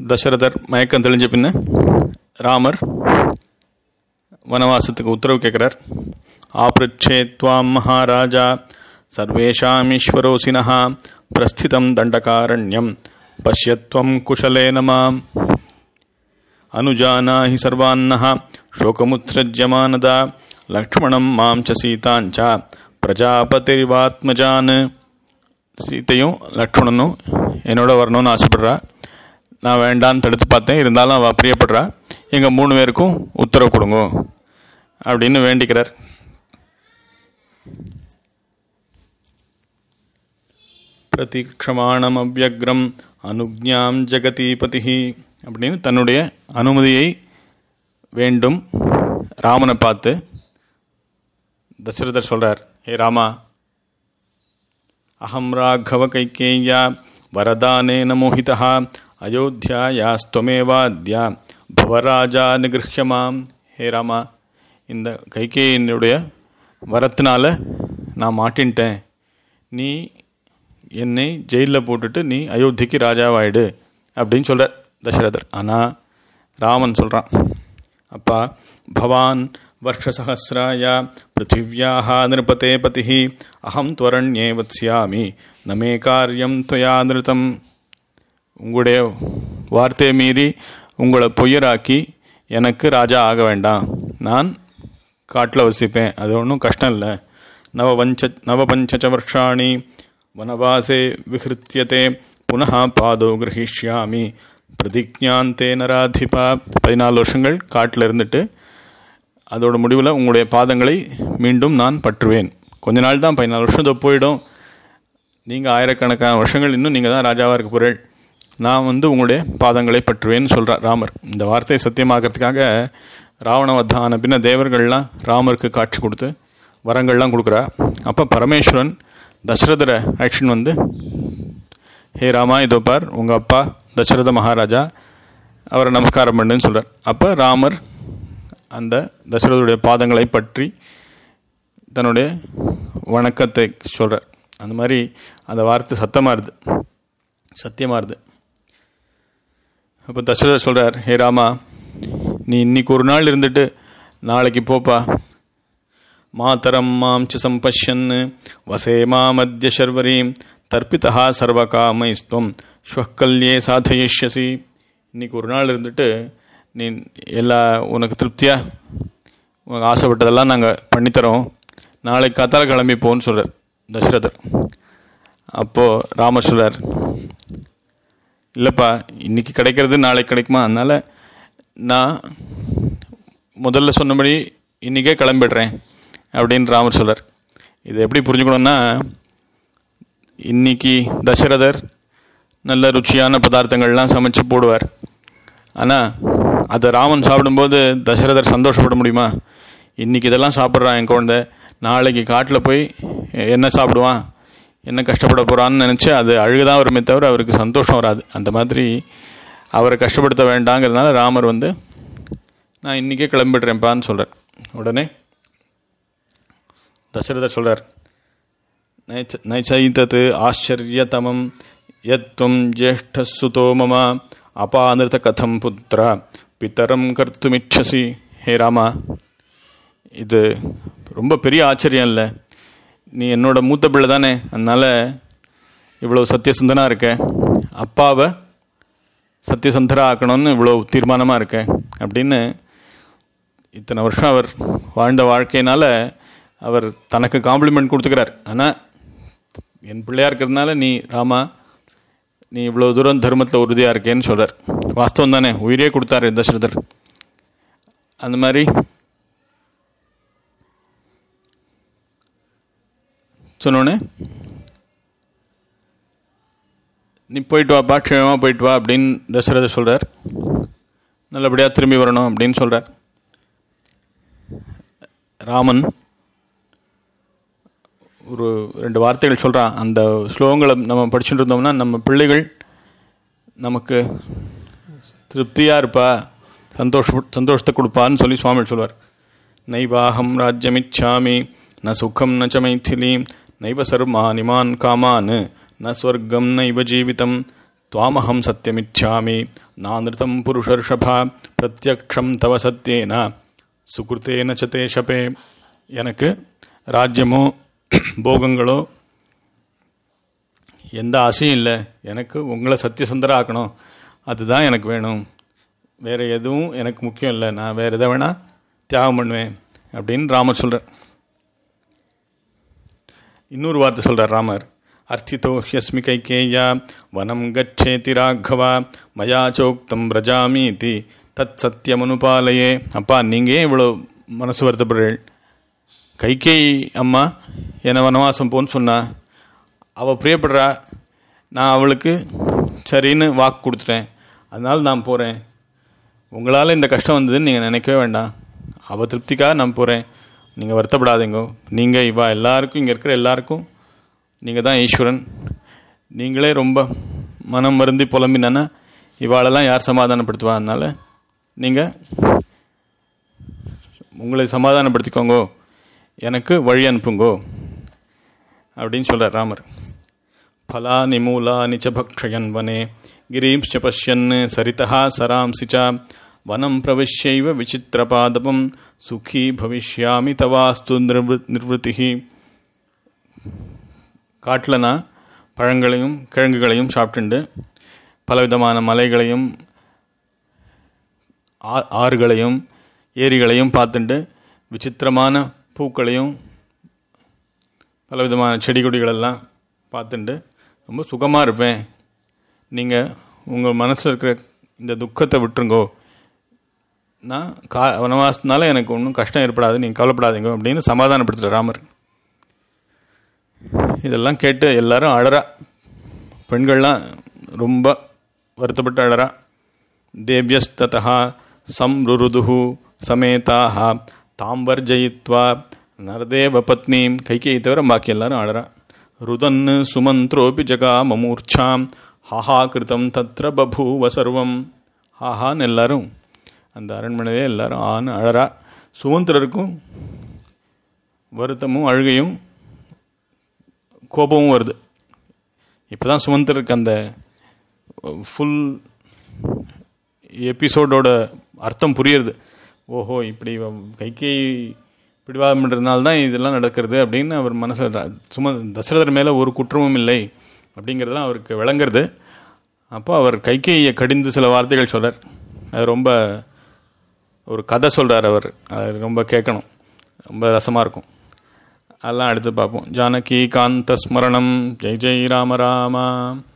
தசரதர் மயக்கம் தெளிஞ்ச பின்ன ராமர் வனவாசத்துக்கு உத்தரவு கேட்குறார் ஆப்ருச்சே துவாம் மகாராஜா சர்வேஷாமீஸ்வரோசினः பிரஸ்திதம் தண்டகாரண்யம் பஷ்யத்வம் குஷலேன மாம் அனுஜானாஹி சர்வான்னः शोकमुत्सृज्यमानदा லக்ஷ்மணம் மாம் ச சீதாஞ்ச பிரஜாபதிர்வாத்மஜான் சீத்தையும் லக்ஷ்மணனும் என்னோட வரணும்னு ஆசைப்படுறா நான் வேண்டான்னு தடுத்து பார்த்தேன் இருந்தாலும் அவள் பிரியப்படுறா எங்கள் மூணு பேருக்கும் உத்தரவு கொடுங்க அப்படின்னு வேண்டிக்கிறார் பிரதீட்சமாணம் அவ்வக்ரம் அனுஜ்ஞாம் ஜெகதீபதி அப்படின்னு தன்னுடைய அனுமதியை வேண்டும் ராமனை பார்த்து தசரதர் சொல்றார் ஹே ராமா அகம் ராഘவ கைகேயா வரதானேன மோகிதா அயோத்தியாயாஸ்துவமேவாத்யா பவராஜா நிகிருஹ்யமாம் ஹே ராமா இந்த கைகேயினுடைய வரத்தினால நான் மாட்டின்ட்டேன் நீ என்னை ஜெயிலில் போட்டுட்டு நீ அயோத்திக்கு ராஜாவாயிடு அப்படின்னு சொல்கிறார் தசரதர் ஆனால் ராமன் சொல்கிறான் அப்பா பவான் வருஷசஹசிராய பிருத்திவியாக நிருபதே பதி அகம் துவரண்யே வத்ஸ்யாமி நமே காரியம் துவயா நிருத்தம் உங்களுடைய வார்த்தையை மீறி உங்களை பொய்யராக்கி எனக்கு ராஜா ஆக வேண்டாம் நான் காட்டில் வசிப்பேன் அது ஒன்றும் கஷ்டம் இல்லை நவபஞ்ச நவபஞ்ச வருஷாணி வனவாசே விஹிருத்தியதே புனः பாதோ கிரகிஷ்யாமி பிரதிஜாந்தே நராதிபா பதினாலு வருஷங்கள் காட்டில் இருந்துட்டு அதோட முடிவில் உங்களுடைய பாதங்களை மீண்டும் நான் பற்றுவேன் கொஞ்ச நாள் தான் பதினாலு வருஷம் இதோ போயிடும் நீங்கள் ஆயிரக்கணக்கான வருஷங்கள் இன்னும் நீங்கள் தான் ராஜாவாக இருக்க போகிறேன் நான் வந்து உங்களுடைய பாதங்களை பற்றுவேன்னு சொல்கிறார் ராமர் இந்த வார்த்தையை சத்தியமாக்கிறதுக்காக ராவணவத்தான பின்ன தேவர்கள்லாம் ராமருக்கு காட்சி கொடுத்து வரங்கள்லாம் கொடுக்குறா அப்போ பரமேஸ்வரன் தசரதரை ஆக்ஷன் வந்து ஹே ராமா இதோ பார் உங்கள் அப்பா தசரத மகாராஜா அவரை நமஸ்காரம் பண்ணுன்னு சொல்கிறார் அப்போ ராமர் அந்த தசரதருடைய பாதங்களை பற்றி தன்னுடைய வணக்கத்தை சொல்கிறார் அந்த மாதிரி அந்த வார்த்தை சத்தமாக இருது சத்தியமாக இருது அப்போ தசரதர் சொல்கிறார் ஹே ராமா நீ இன்னைக்கு ஒரு நாள் இருந்துட்டு நாளைக்கு போப்பா மாதரம் மாம் ச சம்பஷ்யன் வசே மாமத்ய சர்வரீம் தர்ப்பிதா சர்வகாமைஸ்துவம் ஸ்வக்கல்யே சாதயிஷ்யசி இன்னைக்கு ஒரு நாள் இருந்துட்டு நீ எல்லா உனக்கு திருப்தியாக உனக்கு ஆசைப்பட்டதெல்லாம் நாங்கள் பண்ணித்தரோம் நாளைக்கு காத்தால கிளம்பி போன்னு சொல்கிறார் தசரதர் அப்போது ராமர் சொல்கிறார் இல்லைப்பா இன்னைக்கு கிடைக்கிறது நாளைக்கு கிடைக்குமா அதனால் நான் முதல்ல சொன்னபடி இன்றைக்கே கிளம்பிடுறேன் அப்படின்னு ராமர் சொல்கிறார் இது எப்படி புரிஞ்சுக்கணும்னா இன்னைக்கு தசரதர் நல்ல ருச்சியான பதார்த்தங்கள்லாம் சமைச்சு போடுவார் ஆனால் அதை ராமன் சாப்பிடும்போது தசரதர் சந்தோஷப்பட முடியுமா இன்னைக்கு இதெல்லாம் சாப்பிட்றான் என் குழந்தை நாளைக்கு காட்டில் போய் என்ன சாப்பிடுவான் என்ன கஷ்டப்பட போகிறான்னு நினச்சி அது அழுகுதான் வருமே தவிர அவருக்கு சந்தோஷம் வராது அந்த மாதிரி அவரை கஷ்டப்படுத்த வேண்டாங்கிறதுனால ராமர் வந்து நான் இன்றைக்கே கிளம்பிடுறேன்ப்பான்னு சொல்கிறார் உடனே தசரதர் சொல்கிறார் நைச்சைத்தத் ஆச்சரியதமம் யத்வம் ஜேஷ்டசுதோ மம அபானிருத கதம் புத்திர பித்தரம் கர்த்துமிச்சசி ஹே ராமா இது ரொம்ப பெரிய ஆச்சரியம் இல்லை நீ என்னோட மூத்த பிள்ளை தானே அதனால் இவ்வளோ சத்தியசந்தனாக இருக்க அப்பாவை சத்தியசந்தரா ஆக்கணும்னு இவ்வளோ தீர்மானமாக இருக்க அப்படின்னு இத்தனை வருஷம் அவர் வாழ்ந்த வாழ்க்கையினால் அவர் தனக்கு காம்ப்ளிமெண்ட் கொடுத்துக்கிறார் ஆனால் என் பிள்ளையாக இருக்கிறதுனால நீ ராமா நீ இவ்வளோ தூரம் தர்மத்தில் உறுதியாக இருக்கேன்னு சொல்கிறார் வாஸ்தவம் தானே உயிரே கொடுத்தாரு தசரதர் அந்த மாதிரி சொன்னோன்னே நீ போயிட்டு வாப்பா க்ஷேமமாக போயிட்டு வா அப்படின்னு தசரதர் சொல்கிறார் நல்லபடியாக திரும்பி வரணும் அப்படின்னு சொல்கிறார் ராமன் ஒரு ரெண்டு வார்த்தைகள் சொல்கிறான் அந்த ஸ்லோகங்களை நம்ம படிச்சுட்டு இருந்தோம்னா நம்ம பிள்ளைகள் நமக்கு திருப்தியாக இருப்பா சந்தோஷ சந்தோஷத்தை கொடுப்பான்னு சொல்லி சுவாமி சொல்வார் நைவாகம் ராஜ்யமிச்சாமி ந சுகம் ந ச மைथिलीं நைவ சர்மானிமான் காமான் ந ஸ்வர்க்கம் நைவ ஜீவிதம் துவாமகம் சத்தியமிச்சாமி நானிருத்தம் புருஷர்ஷபா பிரத்யக்ஷம் தவ சத்தியேன சுகிருத்தேன ச தேஷபே எனக்கு ராஜ்யமோ போகங்களோ எந்த ஆசையும் இல்லை எனக்கு உங்களை சத்தியசந்தரா ஆக்கணும் அதுதான் எனக்கு வேணும் வேறு எதுவும் எனக்கு முக்கியம் இல்லை நான் வேறு எதை வேணால் தியாகம் பண்ணுவேன் அப்படின்னு ராமர் சொல்கிறார் இன்னொரு வார்த்தை சொல்கிறார் ராமர் அர்த்திதோ ஹியஸ்மி கைகேயா வனம் கச்சேதி ராഘவா மயா சோக்தம் பிரஜாமீதி தத் சத்தியமனுபாலையே அப்பா நீங்கள் ஏன் இவ்வளோ மனசு வருத்தப்படுறீள் கைகேயி அம்மா என்னை வனவாசம் போன்னு சொன்னா அவள் பிரியப்படுறா நான் அவளுக்கு சரின்னு வாக்கு கொடுத்துட்டேன் அதனால் நான் போகிறேன் உங்களால் இந்த கஷ்டம் வந்ததுன்னு நீங்கள் நினைக்கவே வேண்டாம் அவள் திருப்திக்காக நான் போகிறேன் நீங்கள் வருத்தப்படாதீங்க நீங்கள் இவா எல்லாருக்கும் இங்கே இருக்கிற எல்லாருக்கும் நீங்கள் தான் ஈஸ்வரன் நீங்களே ரொம்ப மனம் வருந்தி புலம்பினா இவாளெல்லாம் யார் சமாதானப்படுத்துவா அதனால் நீங்கள் உங்களை சமாதானப்படுத்திக்கோங்கோ எனக்கு வழி அனுப்புங்கோ அப்படின்னு சொல்கிறார் ராமர் ஃபலானி மூலானி ச பக்ஷயன் வனே கிரீம்ச்ச பஷ்யன் சரிதா சராம்சி ச வனம் பிரவிஷ்யைவ விசித்திரபாதபம் சுகி பவிஷ்யாமி தவாஸ்து நிர்வ நிர்வൃத்தி காட்டில் நான் பழங்களையும் கிழங்குகளையும் சாப்பிட்டுண்டு பலவிதமான மலைகளையும் ஆ- ஆறுகளையும் ஏரிகளையும் பார்த்துண்டு விசித்திரமான பூக்களையும் பலவிதமான செடி கொடிகளெல்லாம் பார்த்துண்டு ரொம்ப சுகமாக இருப்பேன் நீங்கள் உங்கள் மனசில் இருக்கிற இந்த துக்கத்தை விட்டுருங்கோ நான் கா வனவாசத்தினால எனக்கு ஒன்றும் கஷ்டம் ஏற்படாது நீங்கள் கவலைப்படாதீங்க அப்படின்னு சமாதானப்படுத்துகிற ராமர் இதெல்லாம் கேட்டு எல்லாரும் அழறா பெண்கள்லாம் ரொம்ப வருத்தப்பட்டு அழறா தேவ்யஸ்ததா சம்ருருது சமேதாக தாம்பர்ஜயித்வா நரதேவ பத்னீம் கைகேயை தவிர பாக்கி எல்லாரும் அழறா ருதன்னு சுமந்த்ரோபி ஜகா மமூர்ச்சாம் ஹாஹா கிருதம் தத்ர பபூவ சர்வம் ஹாஹான்னு எல்லாரும் அந்த அரண்மனையிலே எல்லாரும் ஆன்னு அழறா சுமந்திரருக்கும் வருத்தமும் அழுகையும் கோபமும் வருது இப்போ தான் சுமந்திரருக்கு அந்த ஃபுல் எபிசோடோட அர்த்தம் புரியுறது ஓஹோ இப்படி கைகை பிடிவாதம் பண்ணுறதுனால தான் இதெல்லாம் நடக்கிறது அப்படின்னு அவர் மனசில் சும தசரதர் மேலே ஒரு குற்றமும் இல்லை அப்படிங்கிறதுலாம் அவருக்கு விளங்குறது அப்போ அவர் கைகேயை கடிந்து சில வார்த்தைகள் சொல்றார் அது ரொம்ப ஒரு கதை சொல்கிறார் அவர் அது ரொம்ப கேட்கணும் ரொம்ப ரசமாக இருக்கும் அதெல்லாம் அடுத்து பார்ப்போம் ஜானகி காந்த ஸ்மரணம் ஜெய் ஜெய் ராம ராமா